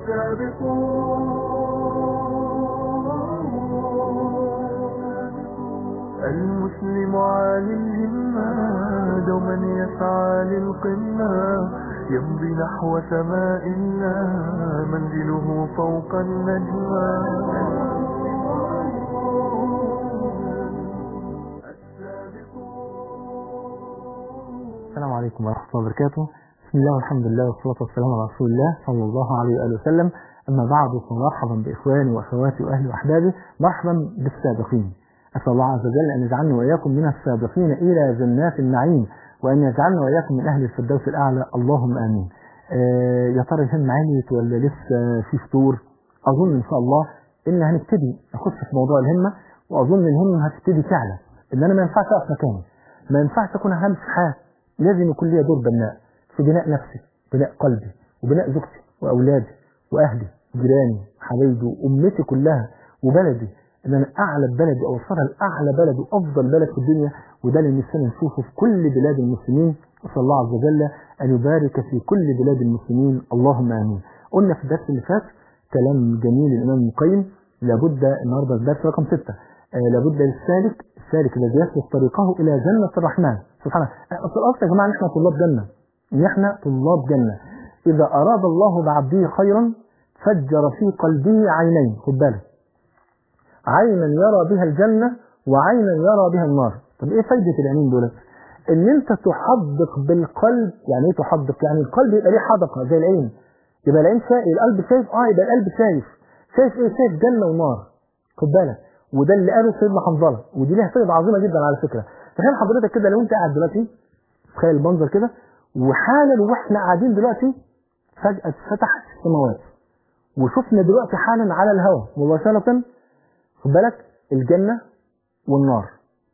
المسلم عالي الهمة دوما يسعى للقمة يمضي نحو سماء الله منزله فوق النجمة السلام عليكم ورحمة الله وبركاته بسم الله والحمد لله والصلاة والسلام على رسول الله صلى الله عليه وآله وسلم أما بعد فمرحبا بإخواني وأخواتي وأهلي وأحبابي مرحبا بالسابقين أسأل الله عز وجل أن يجعلني وإياكم من السابقين إلى جنات النعيم وأن يجعلنا وإياكم من أهل الفردوس الأعلى اللهم آمين آه يا ترى الهم عينيت ولا لسه في فطور أظن إن شاء الله إن هنبتدي نخش في موضوع الهمة وأظن الهمة هتبتدي تعلى إن أنا ما ينفعش أقف مكاني ما ينفعش أكون أهم في حياتي لازم يكون لي دور بناء في بناء نفسي بناء قلبي وبناء زوجتي وأولادي وأهلي وجيراني وحبايبي وأمتي كلها وبلدي ان انا اعلى بلد اوصلها لاعلى بلد وافضل بلد في الدنيا وده اللي نفسنا نشوفه في كل بلاد المسلمين اسال الله عز وجل ان يبارك في كل بلاد المسلمين اللهم امين قلنا في الدرس اللي فات كلام جميل الامام ابن القيم لابد النهارده الدرس رقم ستة آه لابد للسالك السالك الذي يسلك طريقه الى جنه الرحمن سبحانه اصل الاصل يا جماعه ان احنا طلاب جنه ان احنا طلاب جنه اذا اراد الله بعبده خيرا فجر في قلبه عينين خد بالك عينا يرى بها الجنة وعينا يرى بها النار طب ايه فايدة العينين دول ان انت تحدق بالقلب يعني ايه تحدق يعني القلب يبقى ليه حدقة زي العين يبقى العين شايف القلب شايف اه يبقى القلب شايف شايف ايه شايف جنة ونار خد بالك وده اللي قاله سيدنا حنظلة ودي ليها فايدة عظيمة جدا على فكرة تخيل حضرتك كده لو انت قاعد دلوقتي تخيل المنظر كده وحالا واحنا قاعدين دلوقتي فجأة اتفتحت السماوات وشفنا دلوقتي حالا على الهواء مباشرة خد بالك الجنة والنار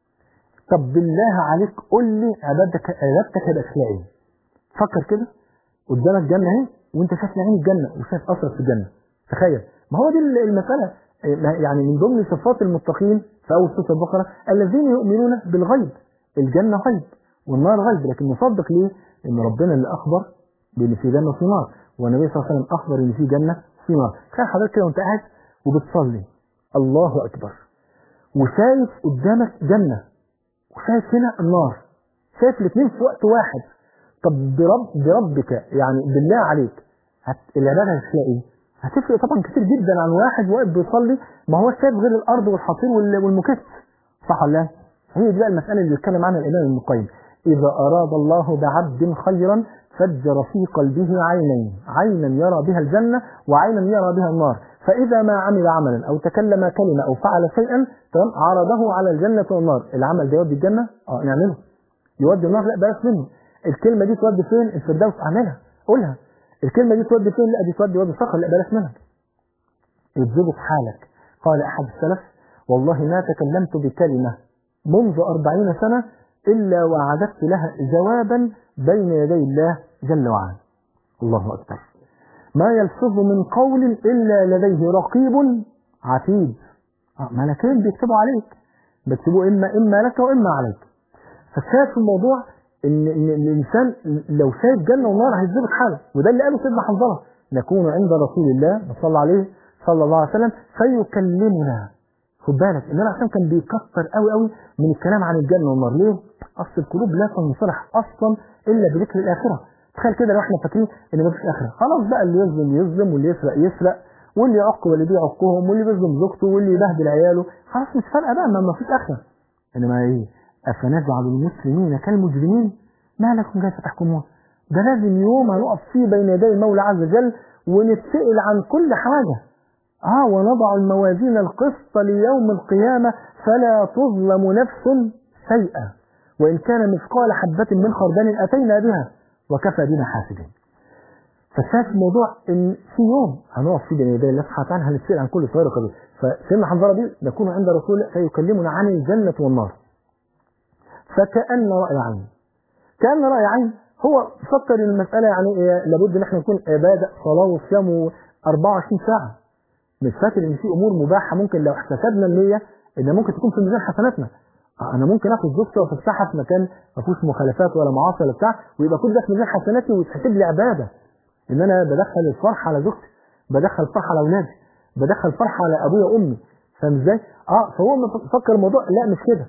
طب بالله عليك قول لي عبادتك عبادتك هيبقى شكلها ايه؟ فكر كده قدامك جنة اهي وانت شايف نعيم الجنة وشايف اثرك في الجنة تخيل ما هو دي المسألة يعني من ضمن صفات المتقين في اول سورة البقرة الذين يؤمنون بالغيب الجنة غيب والنار غيب لكن نصدق ليه؟ ان ربنا اللي اخبر بان في جنة وفي نار والنبي صلى الله عليه وسلم اخبر ان في جنة وفي نار تخيل حضرتك كده وانت قاعد وبتصلي الله أكبر وشايف قدامك جنة وشايف هنا النار شايف الاثنين في وقت واحد طب برب بربك يعني بالله عليك هت... العبادة هتلاقي ايه؟ هتفرق طبعا كتير جدا عن واحد واقف بيصلي ما هو شايف غير الارض والحصير وال... والمكت صح ولا لا؟ هي دي بقى المسألة اللي بيتكلم عنها الإمام ابن القيم إذا أراد الله بعبد خيرا فجر في قلبه عينين عينا يرى بها الجنة وعينا يرى بها النار فإذا ما عمل عملا أو تكلم كلمة أو فعل شيئا تمام عرضه على الجنة والنار العمل ده يودي الجنة اه نعمله يودي النار لا بلاش منه الكلمة دي تودي فين الفردوس اعملها قولها الكلمة دي تودي فين لا دي تودي وادي صخر لا بلاش منها يتظبط حالك قال أحد السلف والله ما تكلمت بكلمة منذ أربعين سنة إلا وعددت لها جوابا بين يدي الله جل وعلا الله أكبر ما يلفظ من قول إلا لديه رقيب عتيد ملكين بيكتبوا عليك بيكتبوا إما إما لك وإما عليك فشاف الموضوع إن, إن الإنسان لو شايف جنة ونار هيتظبط حاله وده اللي قاله سيدنا حنظلة نكون عند رسول الله صلى عليه صلى الله عليه وسلم فيكلمنا خد بالك النبي عليه كان بيكثر قوي قوي من الكلام عن الجنة والنار ليه؟ أصل القلوب لا تنصلح أصلا إلا بذكر الآخرة تخيل كده لو احنا فاكرين ان مفيش اخره خلاص بقى اللي يظلم يظلم واللي يسرق يسرق واللي يعق واللي يعقهم واللي بيظلم زوجته واللي يبهدل عياله خلاص مش فارقه بقى ما مفيش اخره انما ايه افنجعل المسلمين كالمجرمين ما لكم كيف تحكمون ده لازم يوم هنقف فيه بين يدي المولى عز وجل ونتسأل عن كل حاجه اه ونضع الموازين القسط ليوم القيامه فلا تظلم نفس شيئا وان كان مثقال حبه من خردل اتينا بها وكفى بنا حاسدين فشاف الموضوع ان في يوم هنقف في بين يدي الله سبحانه وتعالى هنتسال عن كل صغيره وكبيره فسيدنا حنظله دي نكون عند رسول الله فيكلمنا عن الجنه والنار فكأن رأي عين كأن رأي عين هو فكر ان المسألة يعني إيه لابد ان احنا نكون عبادة صلاة وصيام 24 ساعة مش فاكر ان في امور مباحة ممكن لو احتسبنا النية ان ممكن تكون في ميزان حسناتنا انا ممكن اخد زوجتي وافسحها في مكان ما فيهوش مخالفات ولا معاصي ولا بتاع ويبقى كل ده في ميزان حسناتي ويتحسب لي عباده ان انا بدخل الفرح على زوجتي بدخل فرحه على اولادي بدخل فرحه على ابويا وامي فاهم ازاي؟ اه فهو مفكر الموضوع لا مش كده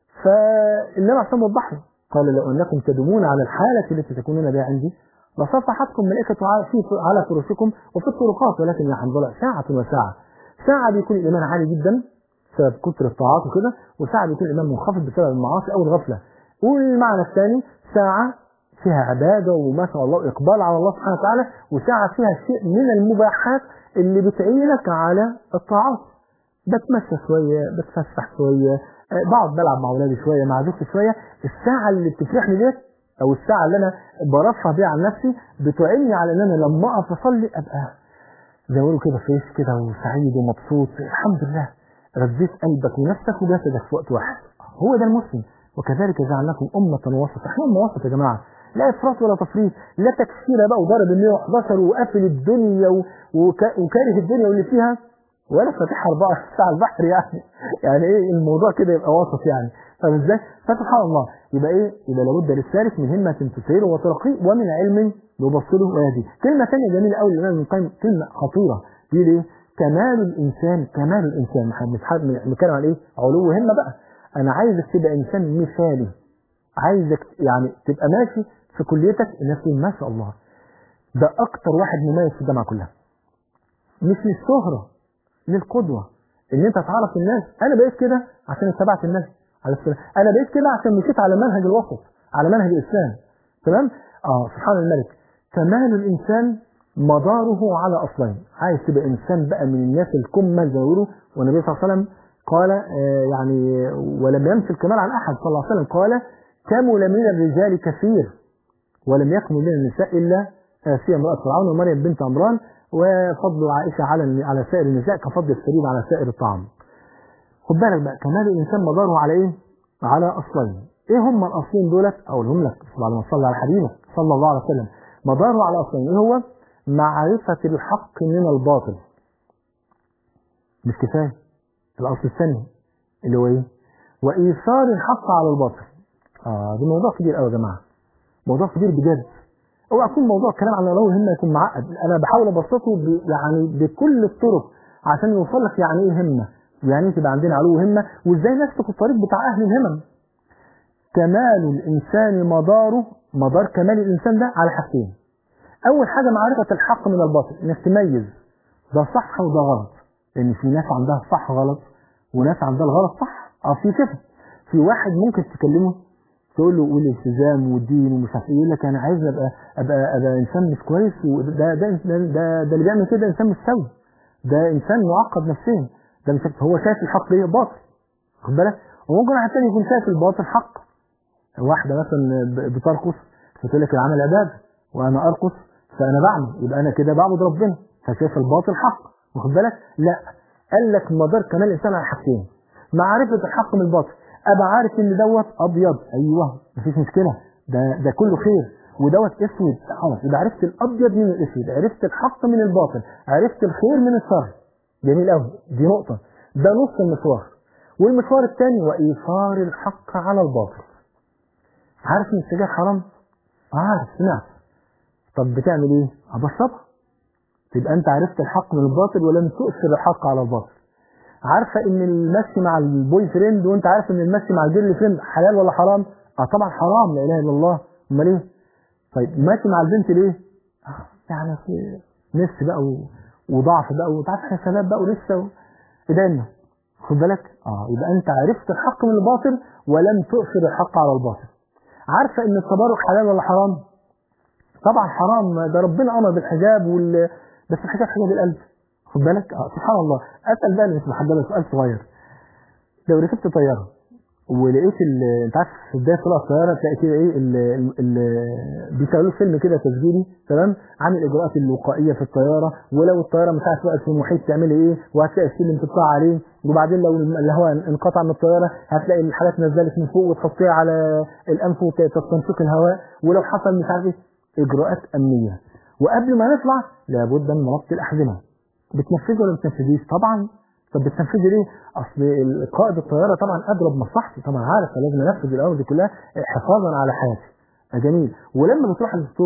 فالنبي عشان وضح له قال لو انكم تدومون على الحاله التي تكونون بها عندي لصفحتكم ملائكه على في على فرشكم وفي الطرقات ولكن يا حنظله ساعه وساعه ساعه بيكون الايمان عالي جدا بسبب كتر الطاعات وكده وساعه بيكون الايمان منخفض بسبب المعاصي او الغفله والمعنى الثاني ساعه فيها عباده وما شاء الله اقبال على الله سبحانه وتعالى وساعه فيها شيء من المباحات اللي بتعينك على الطاعات بتمشى شويه بتفسح شويه آه، بقعد بلعب مع اولادي شويه مع زوجتي شويه الساعه اللي بتفرحني ديت او الساعه اللي انا برفه بيها عن نفسي بتعني على ان انا لما اقف اصلي ابقى زي ما بيقولوا كده فريش كده وسعيد ومبسوط الحمد لله رزيت قلبك ونفسك وجسدك في وقت واحد هو ده المسلم وكذلك جعلناكم أمة وسطا احنا أمة وسط يا جماعة لا إفراط ولا تفريط لا تكسير بقى وضرب ال 111 وقافل الدنيا و- وك- وكاره الدنيا واللي فيها ولا فاتحها 24 ساعة البحر يعني يعني ايه الموضوع كده يبقى وسط يعني فاهم ازاي؟ فسبحان الله يبقى ايه؟ يبقى لابد للسالك من همة تسيره وترقيه ومن علم يبصره ويهديه. كلمة ثانية جميلة قوي الإمام ابن القيم كلمة خطيرة بيقول ايه؟ كمال الإنسان كمال الإنسان احنا بنتح- بنتكلم عن ايه؟ علو همة بقى. أنا عايزك تبقى إنسان مثالي. عايزك يعني تبقى ماشي في كليتك الناس تقول ما شاء الله ده أكتر واحد مميز في الجامعة كلها. مش للشهرة للقدوة ان انت تعرف الناس انا بقيت كده عشان اتبعت الناس على السلام انا بقيت كده عشان مشيت على منهج الوسط على منهج الاسلام تمام اه سبحان الملك كمال الانسان مداره على اصلين عايز تبقى انسان بقى من الناس الكمل زي ما بيقولوا والنبي صلى الله عليه وسلم قال آه يعني ولم يمس الكمال عن احد صلى الله عليه وسلم قال كمل من الرجال كثير ولم يكن من النساء الا آسيا امرأة فرعون ومريم بنت عمران وفضل عائشة على على سائر النساء كفضل السرير على سائر الطعام. خد بالك بقى كمال الإنسان مداره على إيه؟ على أصلين. إيه هم الأصلين دولت؟ أقولهم لك بعد ما صلى على حبيبك صلى الله عليه وسلم. مداره على أصلين، إيه هو؟ معرفة الحق من الباطل. مش كفاية. الأصل الثاني اللي هو إيه؟ وإيثار الحق على الباطل. آه ده موضوع كبير قوي يا جماعة. موضوع كبير بجد. اوعى يكون موضوع الكلام عن علو الهمه يكون معقد انا بحاول ابسطه ب... يعني بكل الطرق عشان يوصل لك يعني ايه همه ويعني ايه تبقى عندنا علو همه وازاي نسلك الطريق بتاع اهل الهمم كمال الانسان مداره مدار كمال الانسان ده على حاجتين اول حاجه معرفه الحق من الباطل انك تميز ده صح وده غلط لان في ناس عندها صح غلط وناس عندها الغلط صح اه في كده في واحد ممكن تكلمه تقول له قول الالتزام والدين ومش عارف ايه يقول لك انا عايز ابقى ابقى ابقى انسان مش كويس وده ده ده, ده, ده اللي بيعمل كده انسان مش سوي ده انسان معقد نفسيا ده مش هو شايف الحق ايه باطل خد بالك وممكن واحد تاني يكون شايف الباطل حق واحده مثلا ب- بترقص فتقول لك العمل عباده وانا ارقص فانا بعمل يبقى انا كده بعبد ربنا فشايف الباطل حق واخد بالك لا قال لك مدار كمال الانسان على حاجتين معرفه الحق من الباطل ابقى عارف ان دوت ابيض ايوه مفيش مشكله ده ده كله خير ودوت اسود خلاص يبقى عرفت الابيض من الاسود عرفت الحق من الباطل عرفت الخير من الشر جميل قوي دي نقطه ده نص المشوار والمشوار الثاني وايثار الحق على الباطل عارف ان السجاير حرام عارف سمعت طب بتعمل ايه ابسطها تبقى انت عرفت الحق من الباطل ولم تؤثر الحق على الباطل عارفه ان المشي مع البوي فريند وانت عارف ان المشي مع الجيرل فريند حلال ولا حرام اه طبعا حرام لا اله الا الله امال ايه طيب ماشي مع البنت ليه آه يعني في نفس بقى و... وضعف بقى وانت عارف احنا شباب بقى ولسه و... ايدينا خد بالك اه يبقى انت عرفت الحق من الباطل ولم تؤثر الحق على الباطل عارفه ان التبرك حلال ولا حرام طبعا حرام ده ربنا امر بالحجاب وال بس الحجاب حجاب القلب خد بالك اه سبحان الله اسال بقى اللي مش محجبه سؤال صغير لو ركبت طياره ولقيت ال- انت عارف في بدايه طلوع الطياره تلاقي كده ايه ال... ال... ال... بيشغلوا فيلم كده تسجيلي تمام عن الاجراءات الوقائيه في الطياره ولو الطياره مش عارف وقت في المحيط تعملي ايه وهتلاقي السلم تطلع عليه وبعدين لو الهواء انقطع من الطياره هتلاقي الحاجات نزلت من فوق وتحطيها على الانف وتستنشق الهواء ولو حصل مش عارف ايه اجراءات امنيه وقبل ما نطلع لابد من ربط الاحزمه بتنفذه ولا ما بتنفذيش طبعا طب بتنفذي ليه اصل قائد الطياره طبعا اضرب مصلحتي طبعا عارف لازم انفذ الاوامر دي كلها حفاظا على حياتي آه جميل ولما بتروح الدكتوره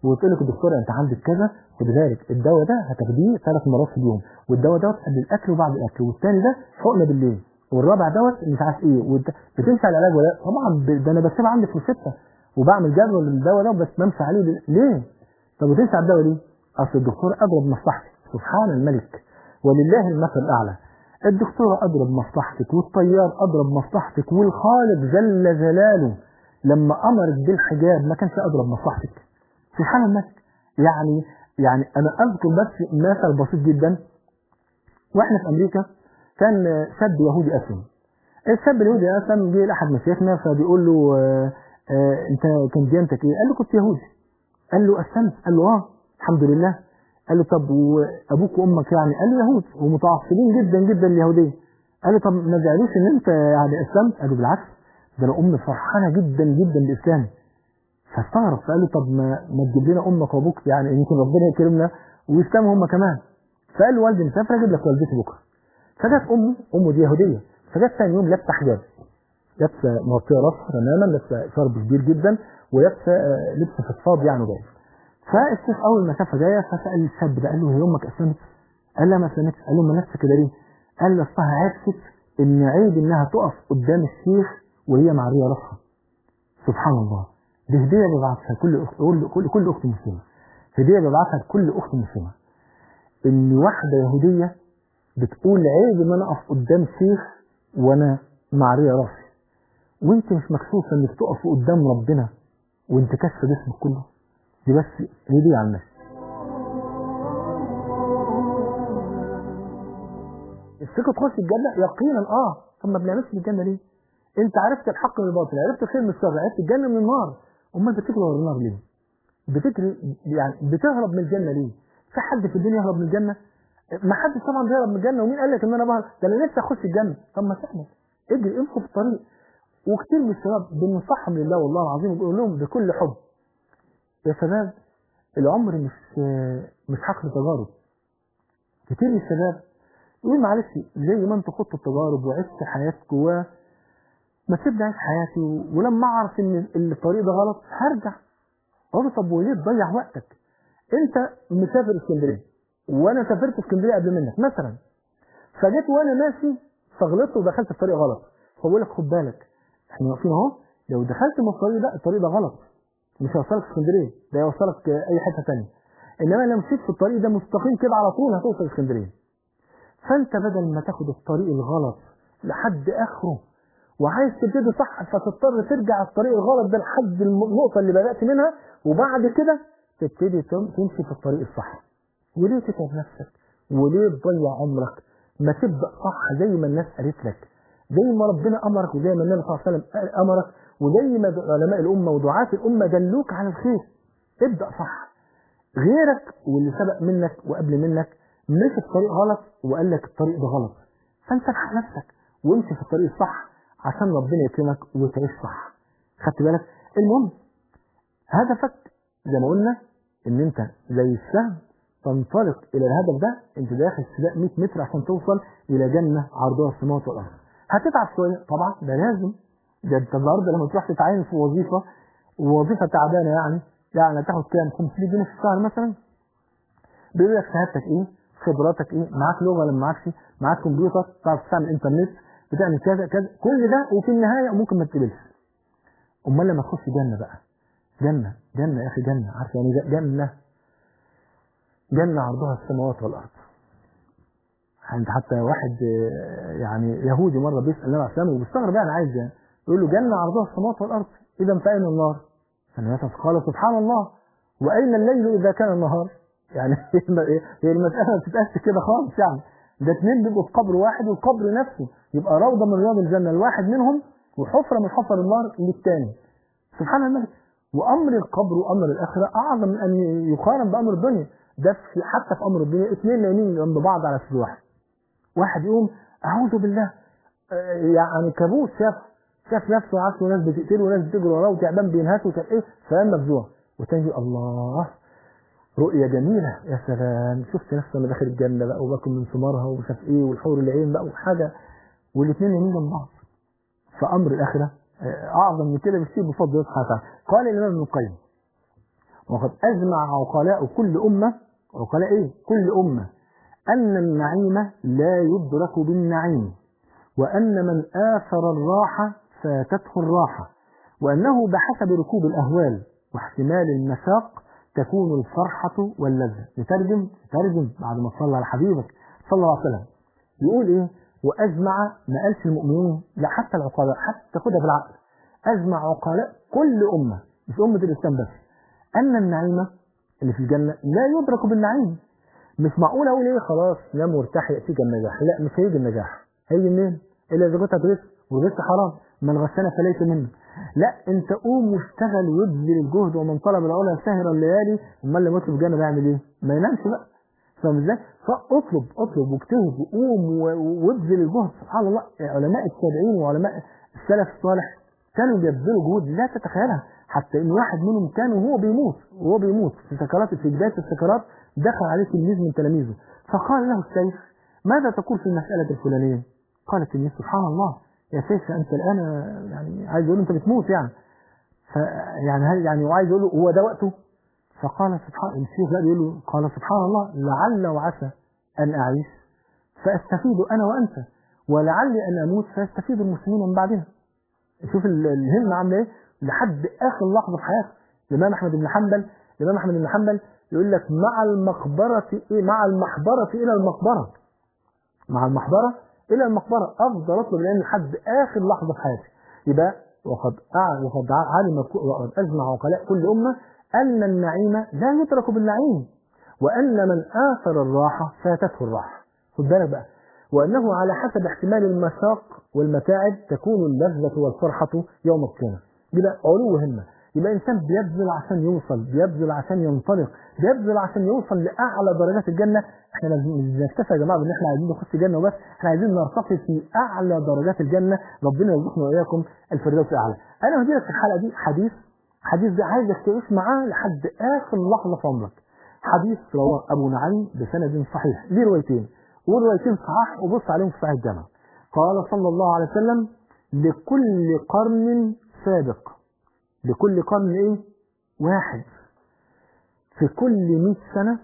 وتقول لك الدكتوره انت عندك كذا خد بالك الدواء ده هتاخديه ثلاث مرات في اليوم والدواء دوت قبل الاكل وبعد الاكل والثاني ده حقنه بالليل والرابع دوت مش عارف ايه والت- بتمشي على العلاج ولا لأ؟ طبعا ب- ده انا بكتبها عندي في الروشته وبعمل جدول للدواء ده بس بمشي عليه بال- ليه؟ طب وتمشي على الدواء ليه؟ اصل الدكتور اضرب مصلحتي سبحان الملك ولله المثل الاعلى الدكتور اضرب مصلحتك والطيار اضرب مصلحتك والخالق جل جلاله لما امرك بالحجاب ما كانش اضرب مصلحتك سبحان الملك يعني يعني انا اذكر بس مثل بسيط جدا واحنا في امريكا كان شاب يهودي اسلم الشاب اليهودي اسلم جه لاحد مشايخنا فبيقول له آه، آه، انت كان ديانتك ايه؟ قال له كنت يهودي قال له اسلمت قال له اه الحمد لله قال له طب وابوك وامك يعني قال له يهود ومتعصبين جدا جدا اليهوديه قال له طب ما زعلوش ان انت يعني اسلمت قال له بالعكس ده انا امي فرحانه جدا جدا باسلامي فاستغرب فقال له طب ما, ما تجيب لنا امك وابوك يعني يمكن ربنا يكرمنا ويسلموا هم كمان فقال له والدي مسافر اجيب لك والدتي بكره فجت امه امه دي يهوديه فجت ثاني يوم لابسه حجاب لابسه مغطيه راسها تماما لابسه شرب كبير جدا ولابسه آه، لبس فضفاض يعني جاي فالشيخ اول ما شافها جايه فسال الشاب ده قال له هي امك اسلمت؟ قال لا ما اسلمتش قال له ما نفسك كده ليه؟ قال له اصلها عرفت ان عيب انها تقف قدام الشيخ وهي معريه راسها سبحان الله دي هديه ببعتها كل اخت كل كل, كل اخت مسلمه هديه ببعتها لكل اخت مسلمه ان واحده يهوديه بتقول عيب ان انا اقف قدام شيخ وانا معريه راسي وانت مش مكسوفه انك تقف قدام ربنا وانت كاشفه جسمك كله دي بس هديه على الناس الثقة تخش الجنة يقينا اه طب ما بنعملش في الجنة ليه؟ انت عرفت الحق من الباطل عرفت الخير من الشر عرفت الجنة من النار امال بتجري ورا النار ليه؟ بتجري يعني بتهرب من الجنة ليه؟ في حد في الدنيا يهرب من الجنة؟ ما حدش طبعا بيهرب من الجنة ومين قال لك ان انا بهرب؟ ده انا نفسي اخش الجنة طب ما تعمل اجري امشي في الطريق وكتير من الشباب بننصحهم لله والله العظيم وبقول لهم بكل حب يا شباب العمر مش مش حقل تجارب كتير من الشباب يقول معلش زي ما انتوا خدتوا التجارب وعشت حياتك جواه ما تسيبني اعيش حياتي و- ولما اعرف ان الطريق ده غلط هرجع اقول له طب وليه تضيع وقتك انت مسافر اسكندريه وانا سافرت اسكندريه قبل منك مثلا فجيت وانا ماشي فغلطت ودخلت في طريق غلط فبقول لك خد بالك احنا واقفين اهو لو دخلت من الطريق ده الطريق ده غلط مش هيوصلك اسكندريه ده هيوصلك آه، اي حته ثانيه انما لو مشيت في الطريق ده مستقيم كده على طول هتوصل اسكندريه فانت بدل ما تاخد الطريق الغلط لحد اخره وعايز تبتدي صح فتضطر ترجع الطريق الغلط ده لحد الم- النقطه اللي بدات منها وبعد كده تبتدي تم- تمشي في الطريق الصح وليه تتعب نفسك وليه تضيع عمرك ما تبدا صح زي ما الناس قالت لك زي ما ربنا امرك وزي ما النبي صلى الله عليه وسلم قال- امرك وزي ما علماء الامه ودعاة الامه دلوك على الخير ابدا صح غيرك واللي سبق منك وقبل منك مشي في طريق غلط وقال لك الطريق ده غلط فانت الحق نفسك وامشي في الطريق الصح عشان ربنا يكرمك وتعيش صح خدت بالك المهم هدفك زي ما قلنا ان انت زي السهم تنطلق الى الهدف ده انت داخل سباق 100 متر عشان توصل الى جنه عرضها السماوات والارض هتتعب شويه طبعا ده لازم ده انت النهارده لما تروح تتعين في وظيفه ووظيفه تعبانه يعني يعني هتاخد كام 500 جنيه في الشهر مثلا بيقول لك شهادتك ايه خبراتك ايه معاك لغه ولا ما معاكش معاك كمبيوتر تعرف تستعمل انترنت بتعمل كذا كذا كل ده وفي النهايه ممكن ما تقبلش امال لما تخش جنه بقى جنه جنه يا اخي جنه عارف يعني إيه جنه جنه عرضها السماوات والارض عند حتى واحد آه، يعني يهودي مره بيسال النبي عليه السلام وبيستغرب يعني عايز يعني يقول له جنه عرضها السماوات والارض اذا فاين النار؟ فالنبي قال سبحان الله واين الليل اذا كان النهار؟ يعني هي المساله ما بتتقاس كده خالص يعني ده اثنين بيبقوا في قبر واحد والقبر نفسه يبقى روضه من رياض الجنه الواحد منهم وحفره من حفر النار للثاني سبحان الملك وامر القبر وامر الاخره اعظم من ان يقارن بامر الدنيا ده في حتى في امر الدنيا اثنين نايمين جنب بعض على سرير واحد واحد يقوم اعوذ بالله آه، يعني كابوس شاف شاف نفسه عارف وناس بتقتله وناس بتجري وراه وتعبان بينهشه وكان ايه سلام مفزوع والتاني يقول الله رؤية جميلة يا سلام شفت نفسي انا داخل الجنة بقى وباكل من ثمارها ومش عارف ايه والحور العين بقى وحاجة والاثنين يمين جنب بعض فامر الاخرة آه، اعظم من كده بكثير بفضل الله سبحانه وتعالى قال الامام ابن القيم وقد أجمع عقلاء كل أمة عقلاء إيه؟ كل أمة أن النعيم لا يدرك بالنعيم وأن من آثر الراحة فاتته الراحة وأنه بحسب ركوب الأهوال واحتمال المشاق تكون الفرحة واللذة نترجم نترجم بعد ما صلى على حبيبك صلى الله عليه وسلم يقول إيه وأجمع ما قالش المؤمنين لا حتى العقلاء حتى خدها بالعقل أجمع عقلاء كل أمة مش أمة الإسلام بس أن النعيم اللي في الجنة لا يدرك بالنعيم مش معقول أقول إيه خلاص نام وارتاح يأتيك النجاح لا مش هيجي النجاح هيجي منين؟ إلا إذا كنت هتغش والغش حرام من غشنا فليس منه لا انت قوم واشتغل وابذل الجهد ومن طلب العلا سهر الليالي امال لما يطلب الجنه بيعمل ايه؟ ما ينامش بقى فاهم ازاي؟ فاطلب اطلب واجتهد وقوم و- وابذل الجهد سبحان الله علماء التابعين وعلماء السلف الصالح كانوا بيبذلوا جهود لا تتخيلها حتى ان واحد منهم كان وهو بيموت وهو بيموت في سكرات في بدايه السكرات دخل عليه تلميذ من تلاميذه فقال له السيف ماذا تقول في المساله الفلانيه؟ قال التلميذ سبحان الله يا سيف انت الان يعني عايز يقول له انت بتموت يعني ف يعني هل يعني وعايز يقول له هو ده وقته فقال سبحان الشيخ بقى بيقول له قال سبحان الله لعل وعسى ان اعيش فاستفيد انا وانت ولعلي ان اموت فيستفيد المسلمين من بعدنا شوف ال- الهمه عامله ايه لحد اخر لحظه في حياته الامام احمد بن حنبل الامام احمد بن حنبل يقول لك مع المقبره ايه مع المحبره الى المقبره مع المحبره الى المقبره افضل اطلب العلم لحد اخر لحظه في حياتي يبقى وقد أع- وقد علم ك- وقد اجمع عقلاء كل امه ان النعيم لا يترك بالنعيم وان من اثر الراحه فاتته الراحه خد بالك بقى وانه على حسب احتمال المشاق والمتاعب تكون اللذه والفرحه يوم القيامه يبقى علو همه يبقى انسان بيبذل عشان يوصل بيبذل عشان ينطلق بيبذل عشان يوصل لاعلى درجات الجنه احنا لازم مش نكتفي يا جماعه بان احنا عايزين نخش الجنه وبس احنا عايزين نرتقي في اعلى درجات الجنه ربنا يرزقنا واياكم الفردوس الاعلى انا هدي لك في الحلقه دي حديث حديث ده عايزك تعيش معاه لحد اخر لحظه في عمرك حديث رواه ابو نعيم بسند صحيح ليه روايتين وروايتين صحاح وبص عليهم في صحيح الجامع قال صلى الله عليه وسلم لكل قرن سابق لكل قرن ايه واحد في كل 100 سنة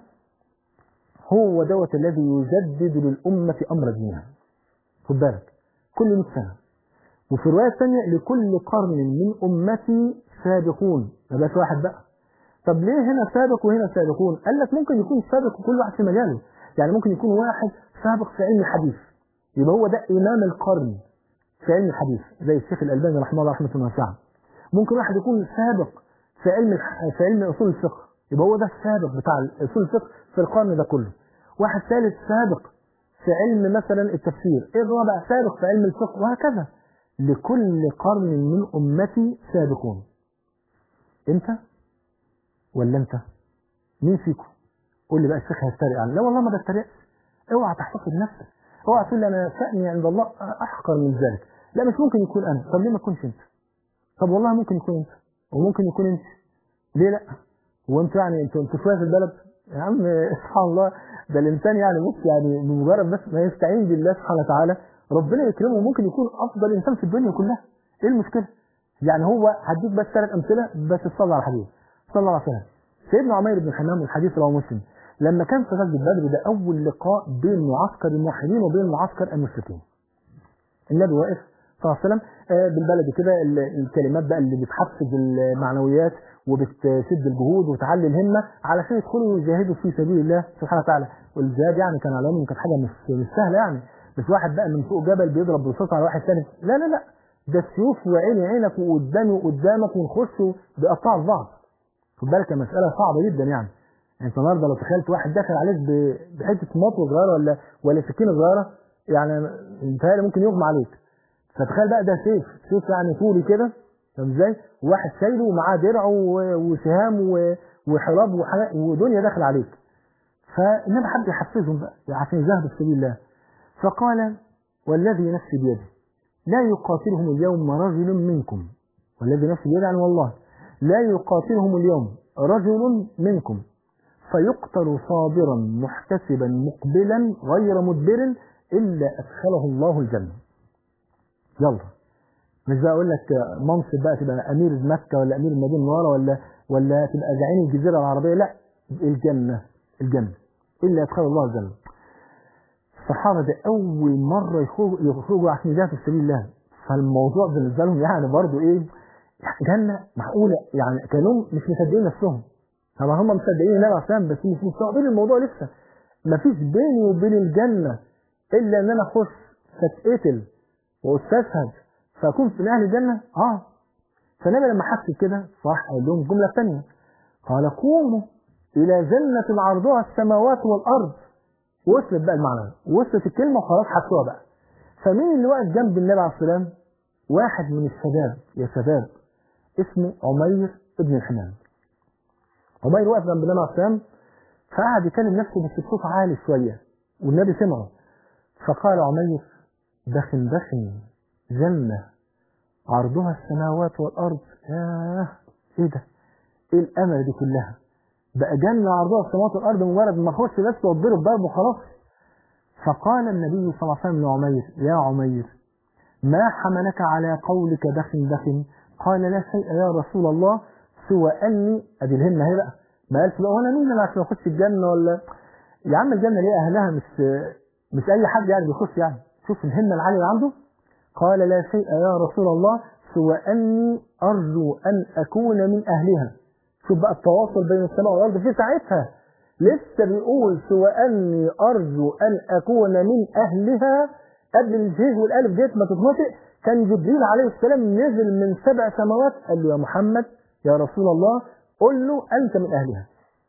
هو دوت الذي يجدد للأمة أمر دينها خد بالك كل 100 سنة وفي الرواية الثانية لكل قرن من أمتي سابقون ما بقاش واحد بقى طب ليه هنا سابق وهنا سابقون قال لك ممكن يكون سابق وكل واحد في مجاله يعني ممكن يكون واحد سابق في علم الحديث يبقى هو ده إمام القرن في علم الحديث زي الشيخ الألباني رحمه الله رحمة الله واسعة ممكن واحد يكون سابق في علم الح- في علم اصول الفقه يبقى هو ده السابق بتاع اصول الفقه في القرن ده كله واحد ثالث سابق في علم مثلا التفسير ايه الرابع سابق في علم الفقه وهكذا لكل قرن من امتي سابقون انت ولا انت مين فيكم قول لي بقى الشيخ هيتريق على لا والله ما بتريقش اوعى تحتقد نفسك اوعى تقول لي انا شأني عند الله احقر من ذلك لا مش ممكن يكون انا طب ليه ما تكونش انت طب والله ممكن يكون انت وممكن يكون انت ليه لا هو انتوا يعني انتوا انتوا شويه في البلد يا عم سبحان الله ده الانسان يعني بص يعني بمجرد بس ما يستعين بالله سبحانه وتعالى ربنا يكرمه ممكن يكون افضل انسان في الدنيا كلها ايه المشكله يعني هو هديك بس ثلاث امثله بس تصلي على الحديث صلى الله عليه وسلم سيدنا عمير بن حمام والحديث رواه مسلم لما كان في غزوه بدر ده اول لقاء بين معسكر الموحدين وبين معسكر المشركين النبي واقف صلى الله عليه وسلم آه، بالبلد كده ال- الكلمات بقى اللي بتحفز المعنويات وبتشد الجهود وتعلي الهمه علشان يدخلوا يجاهدوا في سبيل الله سبحانه وتعالى والجهاد يعني كان على كانت حاجه مش مش سهله يعني مش واحد بقى من فوق جبل بيضرب بالرصاص على واحد ثاني لا لا لا ده السيوف وعيني عينك وقدامي وقدامك ونخش بيقطعوا في بعض خد بالك المساله صعبه جدا يعني انت النهارده لو تخيلت واحد داخل عليك ب- بحته مطوه صغيره ولا ولا سكينه صغيره يعني متهيألي ممكن يغمى عليك فتخيل بقى ده سيف سيف يعني طولي كده فاهم ازاي وواحد شايله ومعاه درع و- وسهام و- وحراب وحاجات ودنيا داخل عليك فالنبي حب يحفزهم بقى عشان يجاهدوا في سبيل الله فقال والذي نفسي بيده لا يقاتلهم اليوم رجل منكم والذي نفسي بيده يعني والله لا يقاتلهم اليوم رجل منكم فيقتل صابرا محتسبا مقبلا غير مدبر إلا أدخله الله الجنة يلا مش بقى اقول لك منصب بقى تبقى امير مكه ولا امير المدينه المنوره ولا ولا تبقى زعيم الجزيرة العربية لا الجنة الجنة إلا يدخل الله الجنة الصحابة ده أول مرة يخرجوا يخرجوا عشان يجاهدوا في سبيل الله فالموضوع بالنسبة لهم يعني برضه إيه جنة معقولة يعني كانوا مش مصدقين نفسهم طبعا هم مصدقين النبي عليه الصلاة بس مش مستوعبين الموضوع لسه مفيش بيني وبين الجنة إلا إن أنا أخش فاتقتل واستشهد فاكون في اهل الجنه اه فالنبي لما حس كده صح قال لهم جمله ثانيه قال قوموا الى جنه عرضها السماوات والارض وصلت بقى المعنى وصلت الكلمه وخلاص حسوها بقى فمين اللي واقف جنب النبي عليه السلام واحد من الشباب يا شباب اسمه عمير ابن الحمام عمير واقف جنب النبي عليه السلام فقعد يكلم نفسه بس بصوت عالي شويه والنبي سمعه فقال عمير دخن دخن جنة عرضها السماوات والأرض ياه ايه ده ايه الأمل دي كلها بقى جنة عرضها السماوات والأرض مجرد ما اخش بس واتضرب ضرب وخلاص فقال النبي صلى الله عليه وسلم لعمير يا عمير ما حملك على قولك دخن دخن قال لا شيء يا رسول الله سوى أني أدي الهمة هي بقى ما قالش بقى وانا مين انا عشان اخش الجنة ولا يا عم الجنة ليه أهلها مش مش أي حد يعني بيخش يعني شوف الهمة العالية اللي عنده قال لا شيء يا رسول الله سوى أني أرجو أن أكون من أهلها شوف بقى التواصل بين السماء والأرض في ساعتها لسه بيقول سوى أني أرجو أن أكون من أهلها قبل الجه والألف ديت ما تتنطق كان جبريل عليه السلام نزل من سبع سماوات قال له يا محمد يا رسول الله قل له أنت من أهلها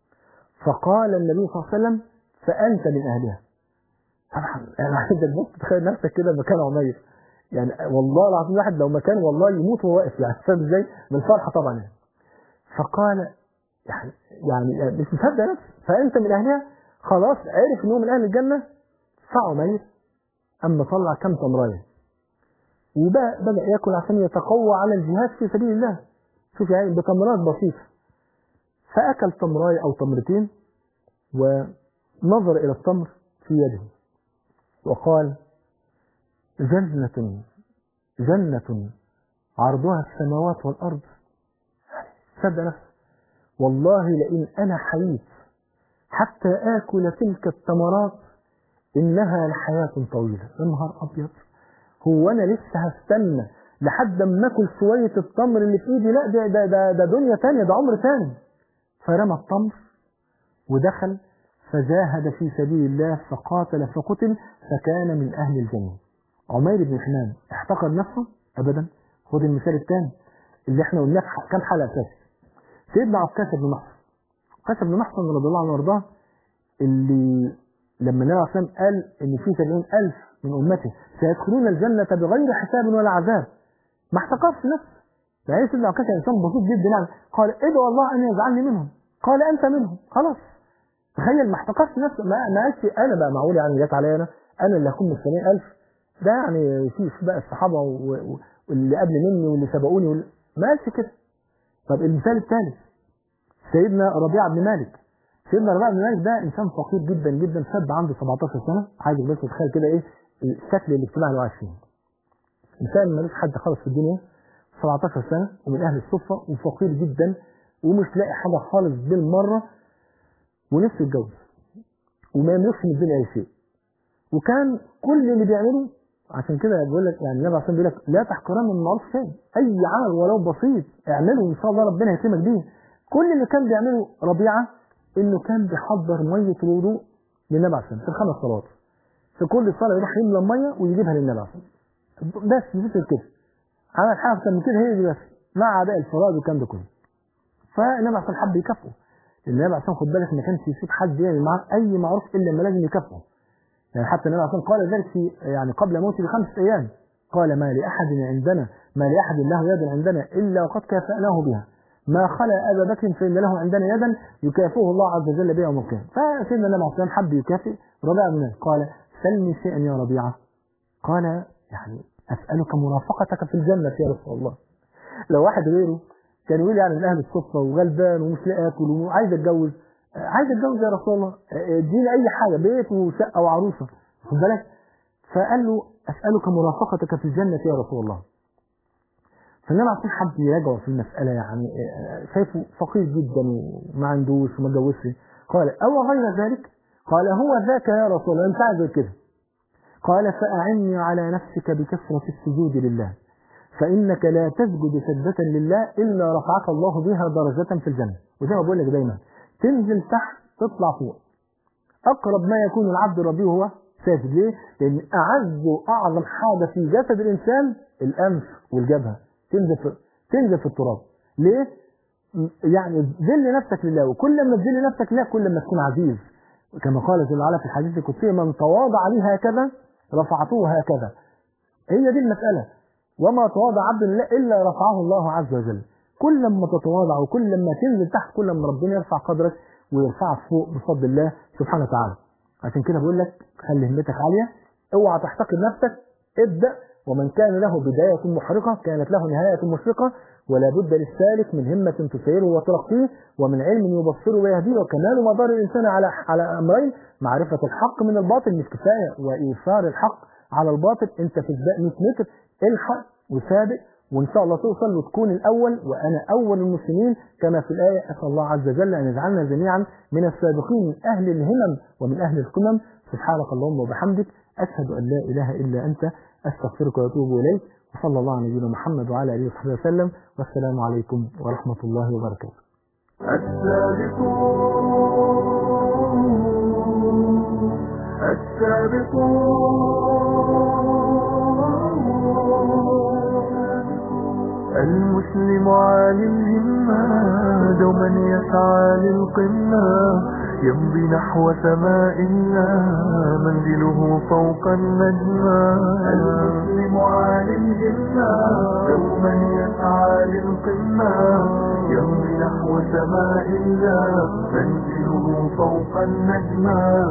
فقال النبي صلى الله عليه وسلم فأنت من أهلها طبعا انا عايزك بص تخيل نفسك كده مكان عمير يعني والله العظيم الواحد لو مكان والله يموت وهو واقف يعني فاهم ازاي؟ من الفرحه طبعا يعني. فقال يعني يعني مش مصدق نفسه فانت من اهلها خلاص عرف ان هو من اهل الجنه فعمير اما طلع كم تمرايه وبقى بدا ياكل عشان يتقوى على الجهاد في سبيل الله شوف يعني بتمرات بسيطه فاكل تمرايه او تمرتين ونظر الى التمر في يده وقال جنة جنة عرضها السماوات والأرض صدق نفسه والله لئن أنا حييت حتى آكل تلك الثمرات إنها لحياة طويلة يا نهار أبيض هو أنا لسه هستنى لحد ما آكل شوية التمر اللي في إيدي لا ده, ده, ده, ده دنيا تانية ده عمر تاني فرمى التمر ودخل فجاهد في سبيل الله فقاتل فقتل فكان من أهل الجنة عمير بن حمام احتقر نفسه أبدا خد المثال الثاني اللي احنا قلناه في كام حلقة أساسي سيدنا عكاشة بن محصن عكاشة بن محصن رضي الله عنه وارضاه اللي لما النبي عليه الصلاة والسلام قال إن في سبعين ألف من أمته سيدخلون الجنة بغير حساب ولا عذاب ما احتقرش نفسه يعني سيدنا عكاشة إنسان بسيط جدا يعني قال ادعو الله أن يجعلني منهم قال أنت منهم خلاص تخيل ما احتقرش نفسه ما ما قالش انا بقى معقول يعني جت عليا انا انا اللي هكون من 70000 ده يعني في بقى الصحابه واللي قبل مني واللي سبقوني واللي ما قالش كده طب المثال الثالث سيدنا ربيعه بن مالك سيدنا ربيعه بن مالك ده انسان فقير جدا جدا شاب عنده 17 سنه عايزك بس تتخيل كده ايه الشكل الاجتماعي اللي هو عايش فيه انسان ملوش حد خالص في الدنيا 17 سنه ومن اهل الصفه وفقير جدا ومش لاقي حاجه خالص بالمره ونفسه يتجوز وما يملكش من الدنيا اي شيء وكان كل اللي بيعمله عشان كده بيقول لك يعني النبي عليه بيقول لك لا تحقرن من المعروف شيء اي عمل ولو بسيط اعمله ان شاء الله ربنا يكرمك بيه كل اللي كان بيعمله ربيعه انه كان بيحضر ميه الوضوء للنبي عليه في الخمس صلوات في كل صلاه يروح يملى الميه ويجيبها للنبي عليه بس مفيش كده عمل حاجه اكتر من كده هي دي بس مع اداء الفرائض والكلام ده كله فالنبي عليه حب يكافئه النبي عشان خد بالك ما كانش يسيب حد يعمل معاه اي معروف الا لما لازم يكافئه يعني حتى النبي عشان قال ذلك في يعني قبل موته بخمسة ايام قال ما لاحد عندنا ما لاحد له يد عندنا الا وقد كافأناه بها ما خلا ابا بكر فان له عندنا يدا يكافئه الله عز وجل بها يوم القيامه فسيدنا النبي عليه الصلاه حب يكافئ ربيعه بن قال سلني شيئا يا ربيعه قال يعني اسالك مرافقتك في الجنه يا رسول الله لو واحد غيره كان يقول يعني من اهل الصفه وغلبان ومش لاقي اكل وعايز اتجوز عايز اتجوز يا رسول الله اديني اي حاجه بيت وشقه وعروسه خد بالك فقال له اسالك مرافقتك في الجنه يا رسول الله فالنبي عليه حب يراجعه في المسألة يعني شايفه فقير جدا وما عندوش وما اتجوزش قال أو غير ذلك قال هو ذاك يا رسول الله أنت عايز كده قال فأعني على نفسك بكثرة السجود لله فإنك لا تسجد سجدة لله إلا رفعك الله بها درجة في الجنة وزي ما بقول لك دايما تنزل تحت تطلع فوق أقرب ما يكون العبد ربي وهو ساجد ليه؟ لأن أعز وأعظم حاجة في جسد الإنسان الأنف والجبهة تنزل في تنزل في التراب ليه؟ يعني ذل نفسك لله وكل ما تذل نفسك لله كل ما تكون عزيز كما قال جل وعلا في الحديث القدسي من تواضع لي هكذا رفعته هكذا هي دي المسألة وما تواضع عبد لله إلا رفعه الله عز وجل كل ما تتواضع وكل ما تنزل تحت كل ما ربنا يرفع قدرك ويرفعك فوق بفضل الله سبحانه وتعالى عشان كده بقول لك خلي همتك عالية اوعى تحتقر نفسك ابدأ ومن كان له بداية محرقة كانت له نهاية مشرقة ولا بد للسالك من همة تسيره وترقيه ومن علم يبصره ويهديه وكمال مدار الإنسان على على أمرين معرفة الحق من الباطل مش كفاية وإيثار الحق على الباطل أنت في سباق 100 متر الحق وسابق وإن شاء الله توصل وتكون الأول وأنا أول المسلمين كما في الآية أسأل الله عز وجل أن يجعلنا جميعا من السابقين من أهل الهمم ومن أهل القمم سبحانك اللهم وبحمدك أشهد أن لا إله إلا أنت أستغفرك وأتوب إليك وصلى الله على نبينا محمد وعلى آله وصحبه وسلم والسلام عليكم ورحمة الله وبركاته السابقون السابقون المسلم عالي الهمة دوما يسعى للقمة يمضي نحو سماء الله منزله فوق النجمة المسلم عالي الهمة دوما يسعى للقمة يمضي نحو سماء الله منزله فوق النجمة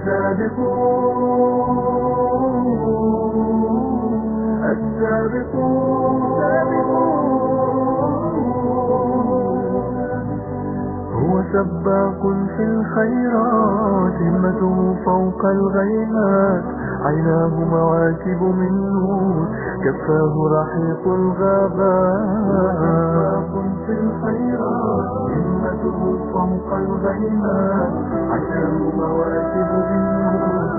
السابقون السابقون هو سباق في الخيرات همته فوق الغيمات عيناه مواكب من نور كفاه رحيق الغابات سباق في الخيرات همته فوق الغيمات عيناه مواكب من نور